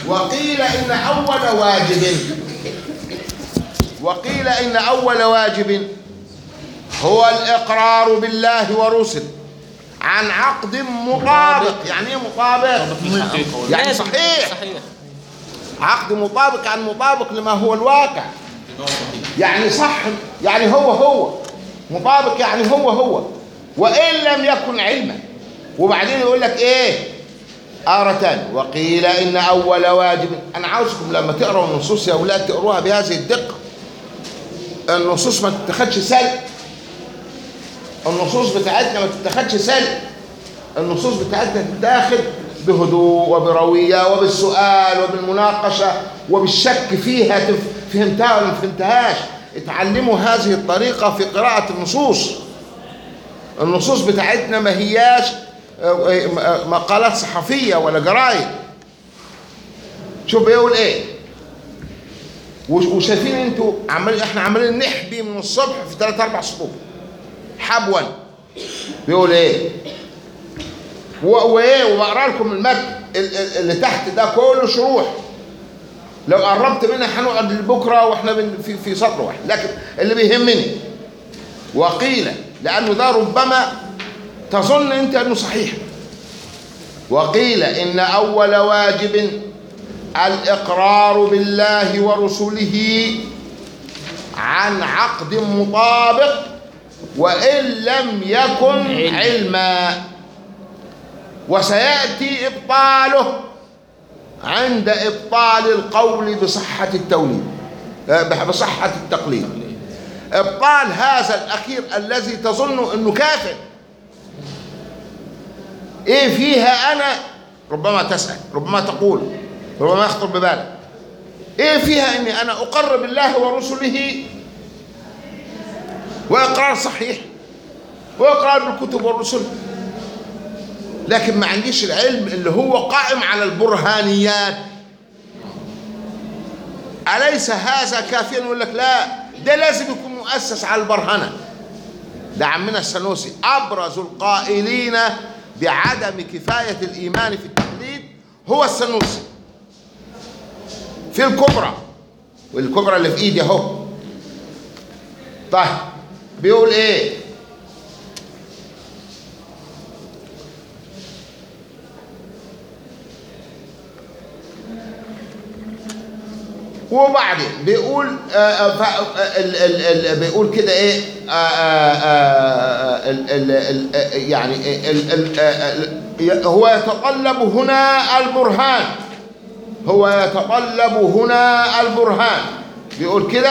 وقيل إن أول واجب وقيل إن أول واجب هو الإقرار بالله ورسله عن عقد مطابق يعني ايه مطابق يعني لازم. صحيح صحيح عقد مطابق عن مطابق لما هو الواقع يعني صح يعني هو هو مطابق يعني هو هو وإن لم يكن علما وبعدين يقول لك إيه آرتان وقيل إن أول واجب أنا عاوزكم لما تقرأوا النصوص يا أولاد تقروها بهذه الدقة النصوص ما تتخدش سلب النصوص بتاعتنا ما تتخدش سلب النصوص بتاعتنا تتاخد بهدوء وبروية وبالسؤال وبالمناقشة وبالشك فيها تف- فهمتها ولا ما فهمتهاش اتعلموا هذه الطريقة في قراءة النصوص النصوص بتاعتنا ما هياش آه، آه، مقالات صحفية ولا جرايد شوف بيقول ايه وش- وشايفين انتوا عمال احنا عمالين نحبي من الصبح في ثلاث اربع سطور حبوا بيقول ايه و- وايه وبقرا لكم المتن ال- ال- اللي تحت ده كله شروح لو قربت منها هنقعد لبكره واحنا بن- في في سطر واحد لكن اللي بيهمني وقيل لانه ده ربما تظن انت انه صحيح وقيل ان اول واجب الاقرار بالله ورسله عن عقد مطابق وان لم يكن علم. علما وسياتي ابطاله عند ابطال القول بصحه التوليد آه، بصحه التقليد ابطال هذا الاخير الذي تظن انه كافر ايه فيها انا ربما تسال ربما تقول ربما يخطر ببالك ايه فيها اني انا اقر بالله ورسله واقرار صحيح واقرار بالكتب والرسل لكن ما عنديش العلم اللي هو قائم على البرهانيات أليس هذا كافيا يقول لك لا ده لازم يكون مؤسس على البرهنة ده عمنا السنوسي أبرز القائلين بعدم كفاية الإيمان في التقليد هو السنوسي في الكبرى والكبرى اللي في ايدي اهو طيب بيقول ايه وبعدين بيقول آه، آه، ف- آه، ال- ال- ال- بيقول كده ايه آه، آه، آه، ال- ال- ال- آه، يعني ال- ال- آه، ال- هو يتطلب هنا البرهان هو يتطلب هنا البرهان بيقول كده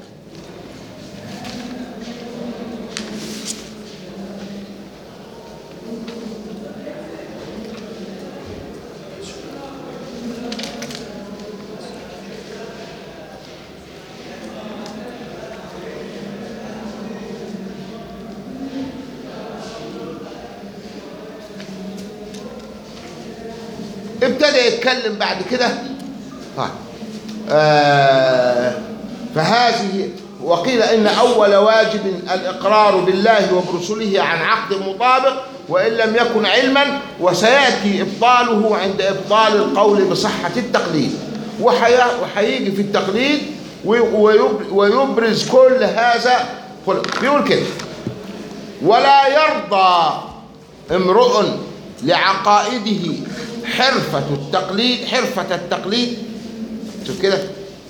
ابتدى يتكلم بعد كده طيب. آه فهذه وقيل ان اول واجب الاقرار بالله وبرسله عن عقد مطابق وان لم يكن علما وسياتي ابطاله عند ابطال القول بصحه التقليد وحي- وهيجي في التقليد وي- ويب- ويبرز كل هذا كله. بيقول كده ولا يرضى امرؤ لعقائده حرفة التقليد حرفة التقليد شوف كده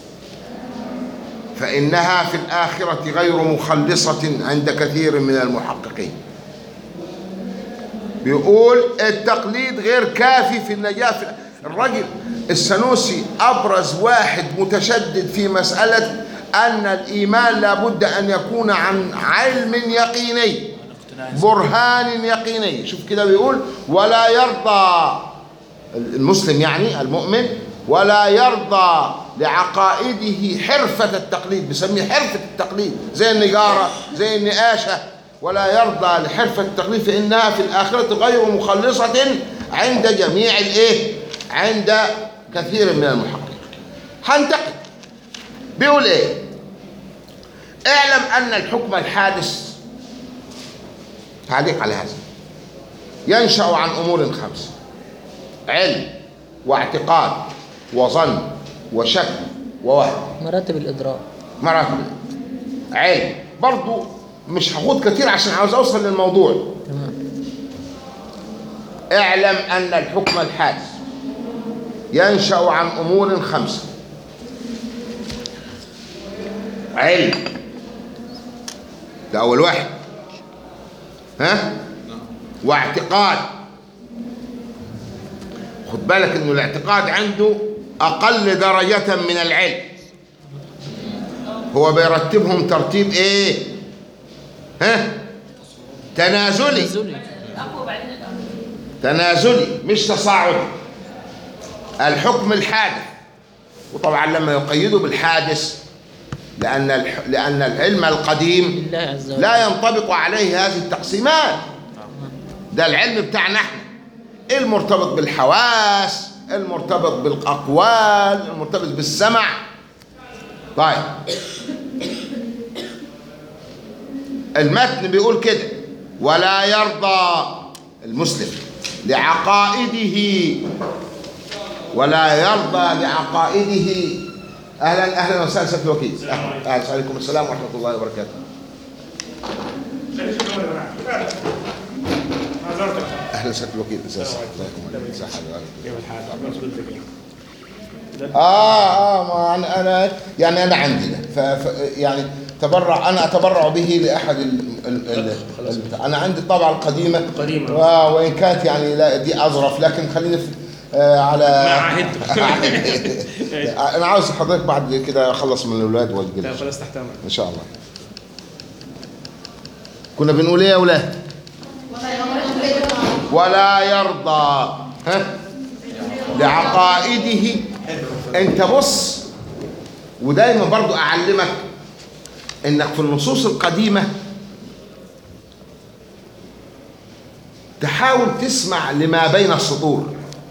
فإنها في الآخرة غير مخلصة عند كثير من المحققين بيقول التقليد غير كافي في النجاة في الرجل السنوسي أبرز واحد متشدد في مسألة أن الإيمان لابد أن يكون عن علم يقيني برهان يقيني شوف كده بيقول ولا يرضى المسلم يعني المؤمن ولا يرضى لعقائده حرفة التقليد بيسميه حرفة التقليد زي النجارة زي النقاشة ولا يرضى لحرفة التقليد فإنها في الآخرة غير مخلصة عند جميع الإيه؟ عند كثير من المحققين هنتقل بيقول إيه؟ اعلم أن الحكم الحادث تعليق على هذا ينشأ عن أمور خمسة علم واعتقاد وظن وشك ووهم مراتب الإدراك مراتب علم برضو مش هاخد كتير عشان عاوز اوصل للموضوع تمام اعلم ان الحكم الحادث ينشا عن امور خمسه علم ده اول واحد ها واعتقاد خد بالك انه الاعتقاد عنده اقل درجه من العلم هو بيرتبهم ترتيب ايه ها تنازلي نزولي تنازلي مش تصاعدي الحكم الحادث وطبعا لما يقيده بالحادث لأن الح... لأن العلم القديم لله عز وجل لا ينطبق عليه هذه التقسيمات ده العلم بتاعنا احنا المرتبط بالحواس المرتبط بالأقوال المرتبط بالسمع طيب المتن بيقول كده ولا يرضى المسلم لعقائده ولا يرضى لعقائده اهلا اهلا وسهلا سياده الوكيل اهلا أهلاً. عليكم السلام ورحمه الله وبركاته اهلا سياده الوكيل ازي اه اه ما انا انا يعني انا عندي ده ف ف- يعني تبرع انا اتبرع به لاحد ال ال ال البتاع. انا عندي الطبعه القديمه قديمة. آه وان كانت يعني لا دي اظرف لكن خلينا في آه على ما عهدت. انا عاوز حضرتك بعد كده اخلص من الاولاد واجي لا لك. خلاص تحت امرك ان شاء الله كنا بنقول ايه يا اولاد ولا يرضى ها لعقائده انت بص ودايما برضو اعلمك انك في النصوص القديمه تحاول تسمع لما بين السطور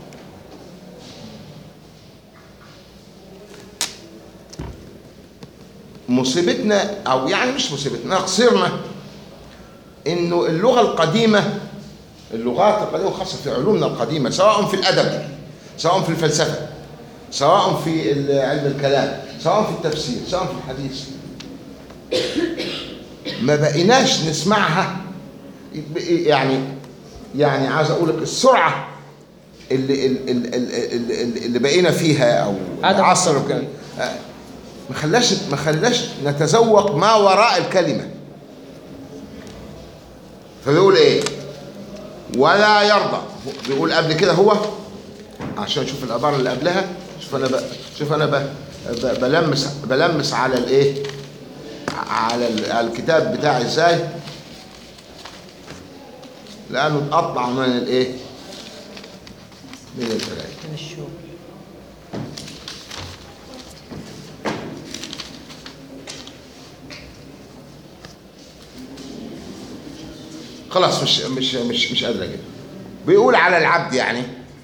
مصيبتنا او يعني مش مصيبتنا قصيرنا انه اللغه القديمه اللغات القديمه خاصه في علومنا القديمه سواء في الادب سواء في الفلسفه سواء في ال- علم الكلام سواء في التفسير سواء في الحديث ما بقيناش نسمعها يعني يعني عايز اقول لك السرعه اللي اللي, اللي, اللي بقينا فيها او عدم العصر التطبيق. وكان- آه، ما خلاش ما خلاش نتذوق ما وراء الكلمه فبيقول ايه ولا يرضى بيقول قبل كده هو عشان اشوف العباره اللي قبلها شوف انا ب... شوف انا ب... ب... بلمس بلمس على الايه على ال- على الكتاب بتاعي ازاي لانه اتقطع من الايه من القرايه من الشوق خلاص مش مش مش مش قادر اجيب بيقول على العبد يعني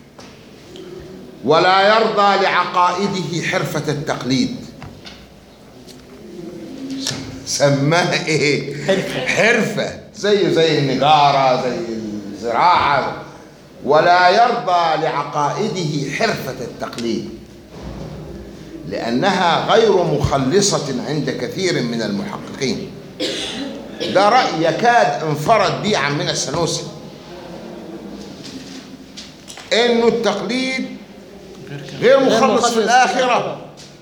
ولا يرضى لعقائده حرفة التقليد سم- سماها ايه حرفة. حرفة زي زي النجارة زي الزراعة ولا يرضى لعقائده حرفة التقليد لأنها غير مخلصة عند كثير من المحققين ده رأي يكاد انفرد به عمنا السنوسي انه التقليد غير مخلص في الآخرة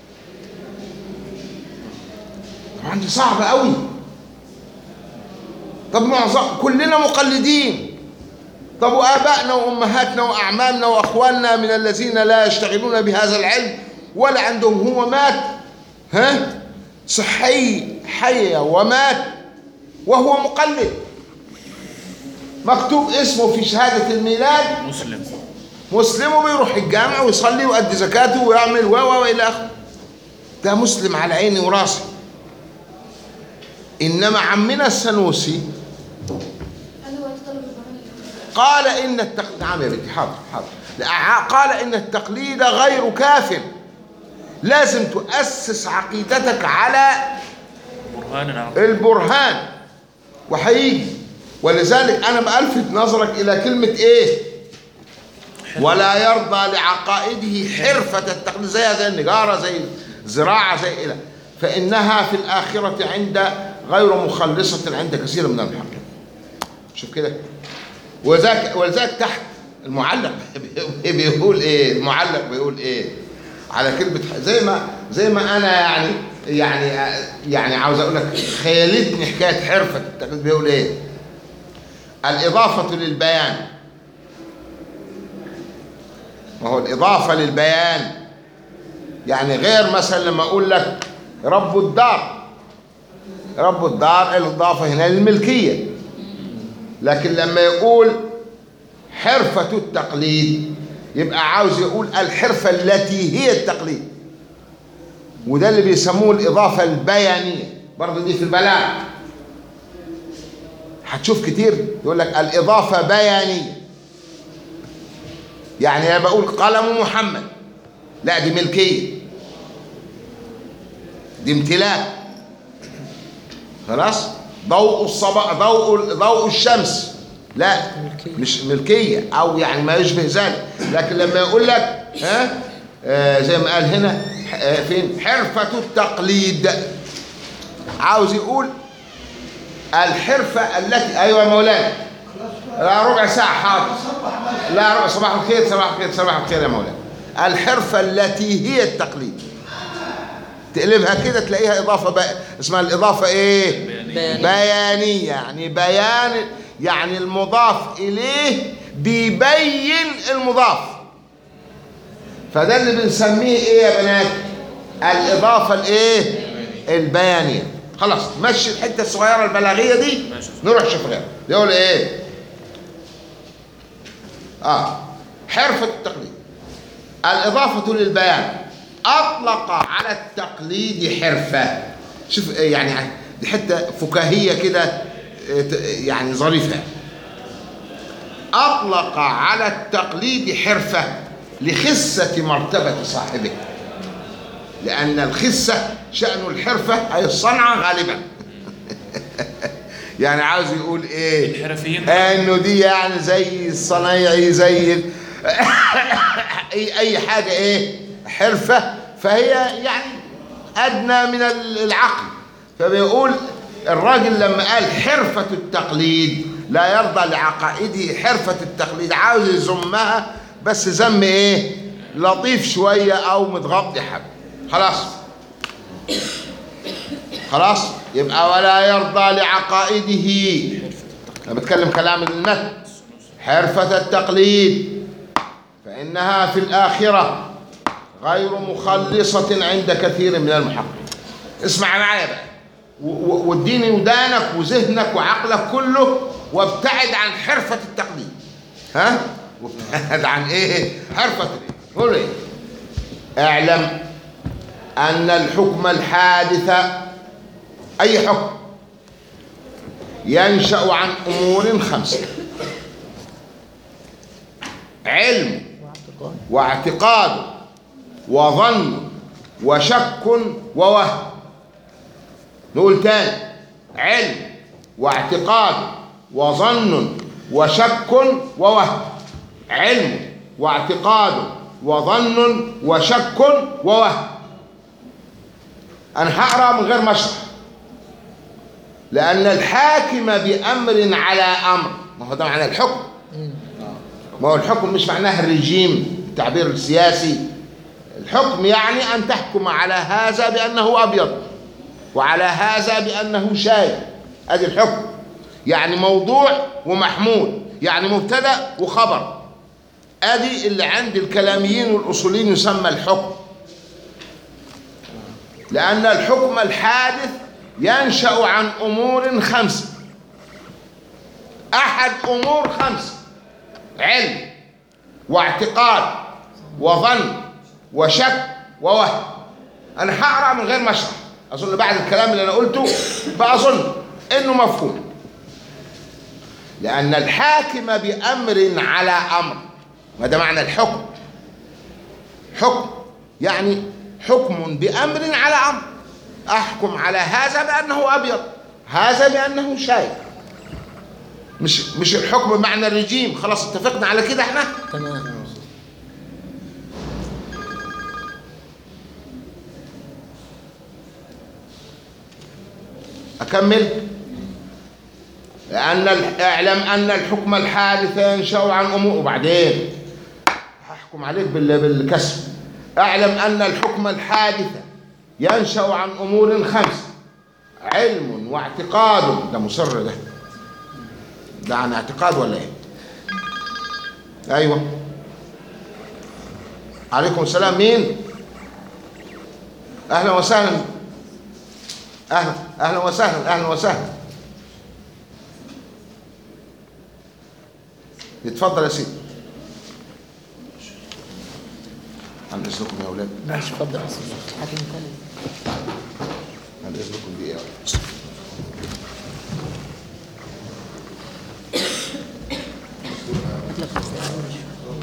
طبعا دي صعبة قوي طب معظم كلنا مقلدين طب وآبائنا وأمهاتنا وأعمامنا وأخواننا من الذين لا يشتغلون بهذا العلم ولا عندهم هو مات ها صحي حي ومات وهو مقلد مكتوب اسمه في شهادة الميلاد مسلم مسلم وبيروح الجامع ويصلي ويؤدي زكاته ويعمل و و الى اخره ده مسلم على عيني وراسي انما عمنا السنوسي هل هو يتطلب البرامج قال ان التقليد نعم يا بنتي حاضر حاضر لا، قال ان التقليد غير كاف لازم تؤسس عقيدتك على برهان عظيم البرهان وهيجي ولذلك انا بألفت نظرك الى كلمه ايه ولا يرضى لعقائده حرفة التقليد زي زي النجارة زي الزراعة زي إلى فإنها في الآخرة عند غير مخلصة عند كثير من المحققين شوف كده وذاك ولذلك تحت المعلق بيقول ايه المعلق بيقول ايه على كلمة زي ما زي ما انا يعني يعني يعني عاوز اقول لك خيالتني حكاية حرفة التقليد بيقول ايه الإضافة للبيان ما هو الإضافة للبيان يعني غير مثلا لما أقول لك رب الدار رب الدار الإضافة هنا للملكية لكن لما يقول حرفة التقليد يبقى عاوز يقول الحرفة التي هي التقليد وده اللي بيسموه الإضافة البيانية برضه دي في البلاغة هتشوف كتير يقول لك الإضافة بيانية يعني أنا بقول قلم محمد لا دي ملكية دي امتلاك خلاص ضوء الصبا ضوء ضوء الشمس لا مش ملكية أو يعني ما يشبه ذلك لكن لما يقول لك ها آه زي ما قال هنا آه فين حرفة التقليد عاوز يقول الحرفة التي أيوة يا مولانا لا ربع ساعة حاضر لا ربع صباح الخير صباح الخير صباح الخير يا مولانا الحرفة التي هي التقليد تقلبها كده تلاقيها إضافة بي... اسمها الإضافة إيه؟ بيانية. بيانية يعني بيان يعني المضاف إليه بيبين المضاف فده اللي بنسميه إيه يا بنات؟ الإضافة الإيه؟ البيانية خلاص مشي الحتة الصغيرة البلاغية دي ماشي. نروح شوف غيرها يقول إيه؟ آه حرفة التقليد الإضافة للبيان أطلق على التقليد حرفة شوف إيه يعني دي حتة فكاهية كده إيه، ت- يعني ظريفة أطلق على التقليد حرفة لخسة مرتبة صاحبه لأن الخسة شأن الحرفة أي الصنعة غالبا يعني عاوز يقول إيه الحرفيين انه دي يعني زي الصنايعي زي ال- اي اي حاجه ايه حرفه فهي يعني ادنى من ال- العقل فبيقول الراجل لما قال حرفه التقليد لا يرضى لعقائده حرفه التقليد عاوز يذمها بس ذم ايه لطيف شويه او متغطي حبه خلاص خلاص يبقى ولا يرضى لعقائده انا بتكلم كلام المتن حرفة التقليد فإنها في الآخرة غير مخلصة عند كثير من المحققين اسمع معايا بقى و- و- واديني ودانك وذهنك وعقلك كله وابتعد عن حرفة التقليد ها وابتعد عن ايه حرفة الايه قول ايه اعلم ان الحكم الحادث اي حكم ينشأ عن أمور خمسة علم واعتقاد وظن وشك ووهم نقول تاني علم واعتقاد وظن وشك ووهم علم واعتقاد وظن وشك ووهم أنا هقرأ من غير ما أشرح لأن الحاكم بأمر على أمر ما هو ده معنى الحكم ما هو الحكم مش معناه الرجيم التعبير السياسي الحكم يعني أن تحكم على هذا بأنه أبيض وعلى هذا بأنه شاي أدي الحكم يعني موضوع ومحمول يعني مبتدأ وخبر أدي اللي عند الكلاميين والأصوليين يسمى الحكم لأن الحكم الحادث ينشأ عن أمور خمسة أحد أمور خمسة علم واعتقاد وظن وشك ووهم أنا هقرأ من غير ما أشرح أظن بعد الكلام اللي أنا قلته فأظن إنه مفهوم لأن الحاكم بأمر على أمر وده معنى الحكم حكم يعني حكم بأمر على أمر أحكم على هذا بأنه أبيض هذا بأنه شاي مش مش الحكم بمعنى الرجيم خلاص اتفقنا على كده احنا تمام أكمل لأن ال- اعلم أن الحكم الحادث ينشأ عن أمور وبعدين هحكم عليك بال- بالكسر اعلم أن الحكم الحادث ينشأ عن أمور خمسة علم واعتقاد ده مصر ده ده عن اعتقاد ولا ايه ايوه عليكم السلام مين اهلا وسهلا اهلا اهلا وسهلا اهلا وسهلا يتفضل يا سيدي عن اذنكم يا اولاد ماشي اتفضل يا استاذ حاكم كلم عن اذنكم دقيقه هات لك استاذ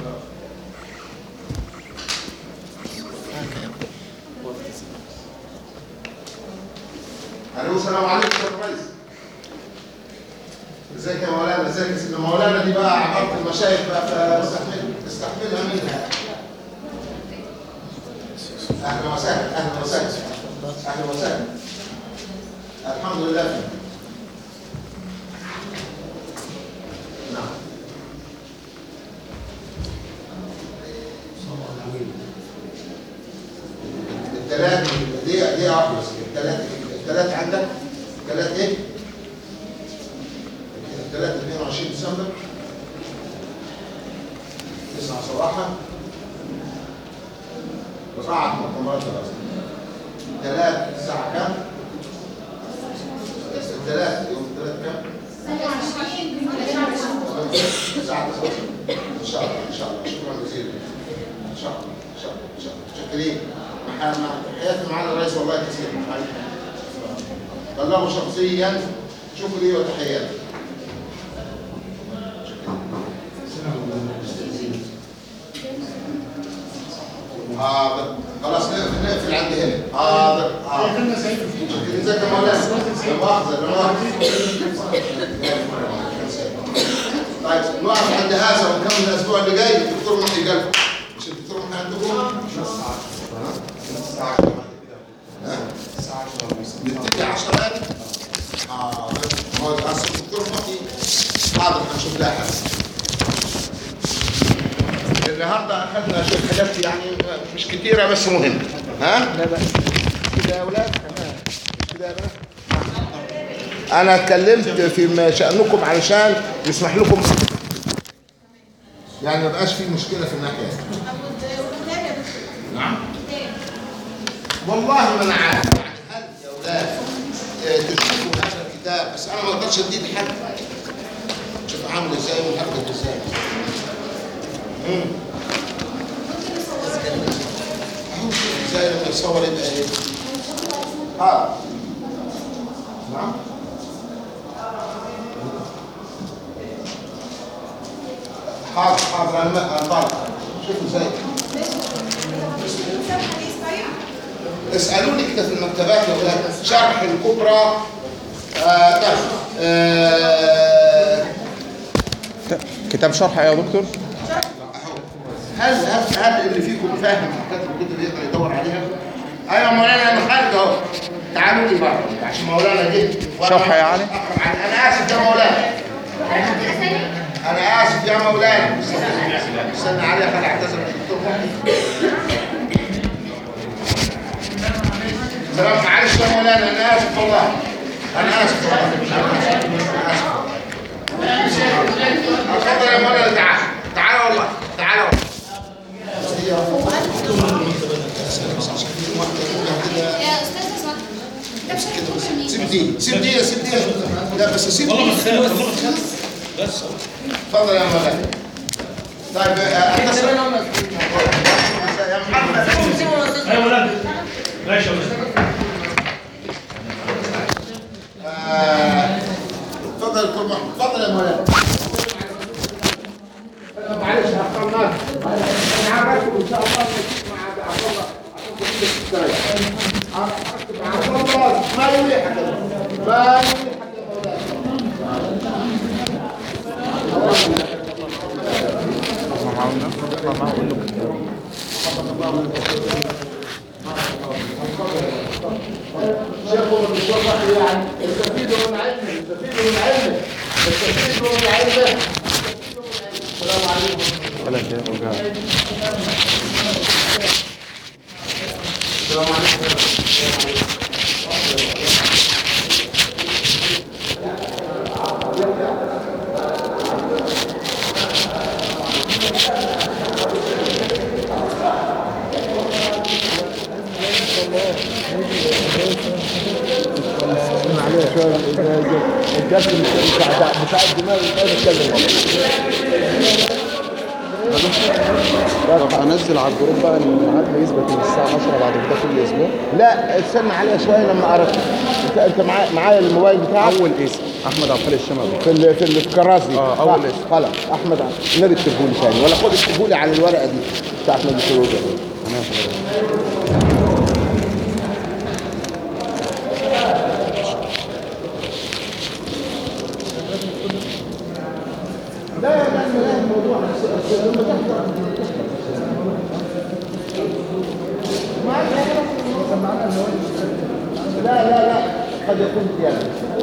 الو السلام عليكم يا ريس ازيك يا مولانا ازيك يا سيدنا مولانا دي بقى عباره المشايخ بقى فاستحمل استحملها منها اهلا وسهلا اهلا وسهلا اهلا وسهلا الحمد لله فيك. نعم الثلاث دي دي واحده بس الثلاث الثلاث عندك الثلاث ايه؟ الثلاث 22 ديسمبر 9 صباحا وقعت مؤتمرات الرئاسة الثلاث الساعة كام؟ الثلاث يوم الثلاث كام؟ الساعة 9 إن شاء الله إن شاء الله شكرا جزيلا إن شاء الله إن شاء الله إن شاء الله متشكرين مع- مع- حياتي معنا الرئيس والله كثير بلغوا شخصيا شكري لي وتحياتي حاضر خلاص نقفل نقفل عندي هنا حاضر حاضر متشكرين ازيك يا مولانا لا مؤاخذة لا مؤاخذة طيب نقف عند هذا ونكمل الاسبوع اللي جاي الدكتور محي قال مش الدكتور محي عندكم؟ نبتدي 10 دقايق اه هو اصل الدكتور محي حاضر هنشوف لها حل النهارده اخذنا شويه حاجات يعني مش كتيره بس مهمه ها؟ لا بأس كده يا اولاد مش كده يا بنات انا اتكلمت في شانكم علشان يسمح لكم يعني ما بقاش في مشكله في الناحيه دي نعم والله ما انا عارف يعني هل يا اولاد آه، تشوفوا هذا الكتاب بس انا ما اقدرش اديه لحد شوف عامل ازاي ومهبط ازاي مم. اهو شوف ازاي لما يصور يبقى ايه ها نعم حاضر حاضر انا انا بعرف شوفوا ازاي اسالوني كده في المكتبات يا ولاد شرح الكبرى آه طيب آه كتاب شرح يا دكتور أهو. هل هل هل اللي فيكم فاهم حكايه الكتب يقدر يدور عليها؟ ايوه مولانا انا خارج اهو تعالوا لي بره عشان مولانا جه وأنا شرح يعني؟ أكرم علي. انا اسف يا مولانا انا اسف يا مولانا استنى علي خلي اعتذر من الدكتور محي سلام معلش يا مولانا انا اسف والله انا اسف والله أنا آسف. اتفضل يا مولانا تعال تعال والله تعال والله يا استاذ اسمع ده مش هيكون مين سيب دي سيب دي سيب دي لا بس سيب والله ما تخاف والله ما تخاف بس اتفضل يا مولانا طيب آه، اتصل يا محمد آه، اتفضل يا دكتور محمد اتفضل يا مولانا معلش هختار انا عارفكم ان شاء الله مع عبد الله عبد الله ما يريحك ما يريحك يا مولانا شيخ الدكتور محي يعني التفكير ولا شيء وقال. معلش شويه الجلسه بتاع بتاع الدماغ مش قادر اتكلم طب انزل على الجروب بقى ان الميعاد هيثبت من الساعه 10 بعد كده كل اسبوع لا استنى عليها شويه لما اعرف انت انت معايا معايا الموبايل بتاعك اول اسم احمد عبد الخالق الشمالي في ال- في ال- في الكراسي آه، أول صح، اسم. خلاص احمد عبد- النبي اكتبه لي ثاني ولا خد اكتبه لي على الورقه دي بتاعت مجلس الوزراء تمام حضرتك لا لا لا قد يكون زياده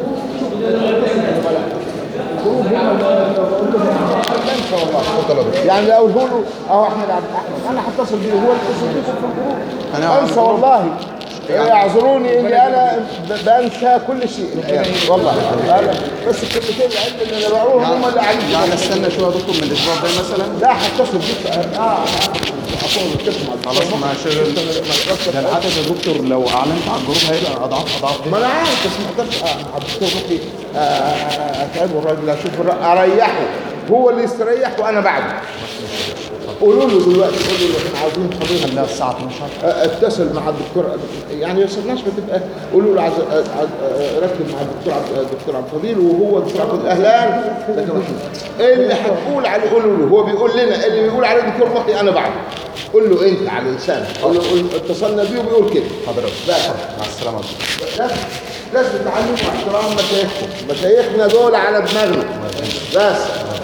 يعني لو اقوله له اهو احمد عبد احمد انا هتصل بيه هو اتصل بيه في الجروب أنا انسى والله يعذروني اني انا ب- بنسى كل شيء الأيام. والله أنا- بس الكلمتين العلم اللي انا بقولهم هم اللي عليهم يعني استنى شويه يا دكتور من الاسبوع الجاي مثلا لا هتصل بيك اه اقول تسمع خلاص مع شغل ده العدد يا دكتور لو اعلنت على الجروب هيبقى اضعاف اضعاف ما انا عارف بس ما اقدرش آه، عبد الدكتور روحي آه، آه، اتعبه الراجل اشوف الر- اريحه هو اللي يستريح وانا بعده قولوا له دلوقتي قولوا له احنا عاوزين حضرتك خليها الساعه 12 آه، اتصل مع الدكتور يعني ما يوصلناش بتبقى قولوا له عز... آه، آه، ركب مع الدكتور عبد الدكتور عبد الفضيل وهو الدكتور عبد الفضيل اهلا لكن اللي هتقول عليه قولوا له هو بيقول لنا اللي بيقول عليه الدكتور محي انا بعده قول له انت على لسانك قول له قول- اتصلنا بيه وبيقول كده حضرتك بس مع السلامه يا دكتور. لازم لازم تعلموا احترام مشايخكم مشايخنا دول على دماغنا بس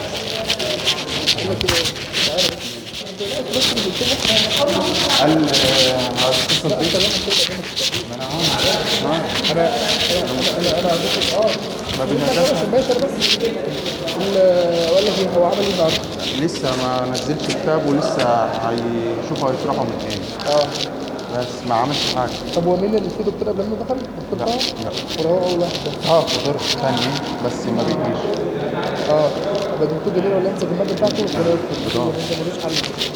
قال آه، هتصل بيك ما انا عارف آه. انا انا انا اه ما بينزلش ماشي بس ال- ولا في هو عمل ايه النهارده؟ لسه ما نزلش كتاب ولسه هيشوفوا هيشرحوا من ايه اه بس ما عملش حاجه طب هو مين اللي في دكتور قبل ما دخل؟ دكتور لا طه؟ لا ولا هو اول واحد ده؟ اه حضرت ثاني بس ما بيجيش اه ده دكتور جميل ولا يمسك الماده بتاعته ولا بضاعة. انت ملوش حل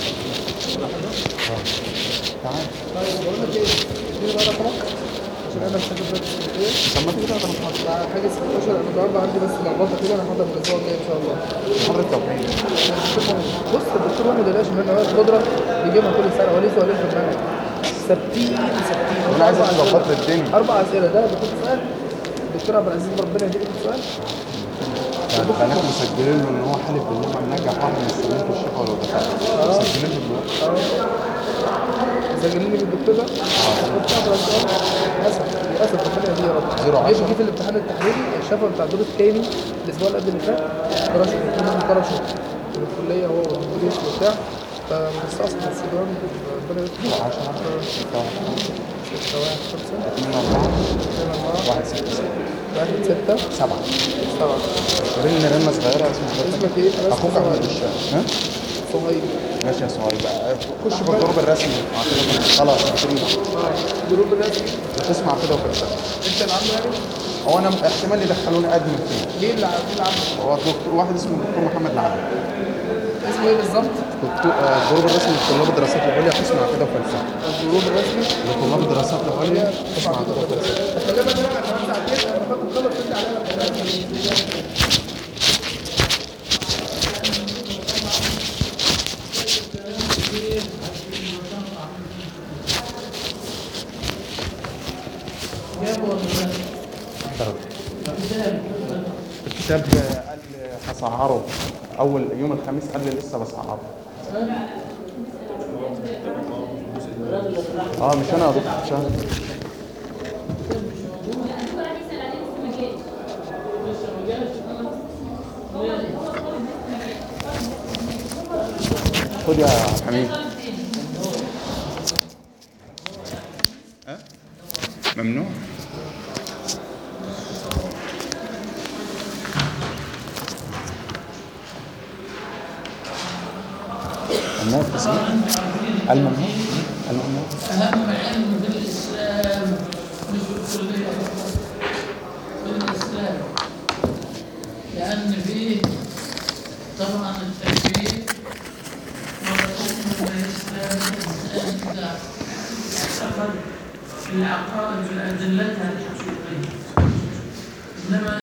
تعال طيب بقول لك ايه؟ اديني بقى رقمك عشان انا محتاج دلوقتي ايه؟ طب ما تيجي تقدر محاضرة مع حاجه 16 انا النهارده عندي بس لخبطه كده انا هحضر في الاسبوع الجاي ان شاء الله محاضرة توحيد بص الدكتور واحد قال عشان هو القدره بيجيبها كل سنه هو ليه سؤالين في دماغه ثابتين ثابتين انا عايز أربع اظبط أسئلة. لي الدنيا اربع اسئله ده بياخد سؤال الدكتور عبد العزيز ربنا يهديك السؤال البنات مسجلين له ان هو حالف بالله نجح واحد من السنين في الشفا ولو دفع مسجلين له دلوقتي مسجلين لي بالدكتور ده الدكتور عبد العزيز للاسف للاسف ربنا يهديه يا رب زيرو جه عشرة. جه في الامتحان التحريري الشفا بتاع الدور الثاني الاسبوع اللي قبل اللي فات فرشه الدكتور فرشه في الكليه هو والدكتور يوسف وبتاع فمستقصد بس دول ربنا يستر 10 ستة واحد خمسة 2 4 اثنين أربعة 1 6 6 واحد ستة 7 سبعة رن رنة صغيرة اسمها اسمك ايه؟ أنا اسمي اخوك احمد صهيب. الشام ها صهيب ماشي يا صهيب بقى خش في الجروب الرسمي خلاص هتريد جروب الرسمي تسمع كده وكده انت اللي عامله يعني؟ هو انا احتمال يدخلوني ادمن فيه مين اللي عامل- مين اللي عامله؟ هو دكتور واحد اسمه دكتور محمد العبد اسمه ايه بالظبط؟ دكتور آه، الجروب الرسمي لطلاب الدراسات العليا قسم عقيده وفلسفه الجروب الرسمي لطلاب الدراسات العليا قسم عقيده وفلسفه خلي بالك انا كمان ساعتين انا باخد خلص انت عليها الكتاب قال هسعره اول يوم الخميس قال لي لسه بسعره اه مش انا يا دكتور مش انا خد يا حميد أه؟ ممنوع الممنوع التصنيف الممنوع الممنوع أهم علم في الإسلام مش في الكلية في الإسلام لأن فيه طبعا التكفير والحكم الإسلام الإنسان إذا اعتقد في العقائد بأدلتها الحقيقية إنما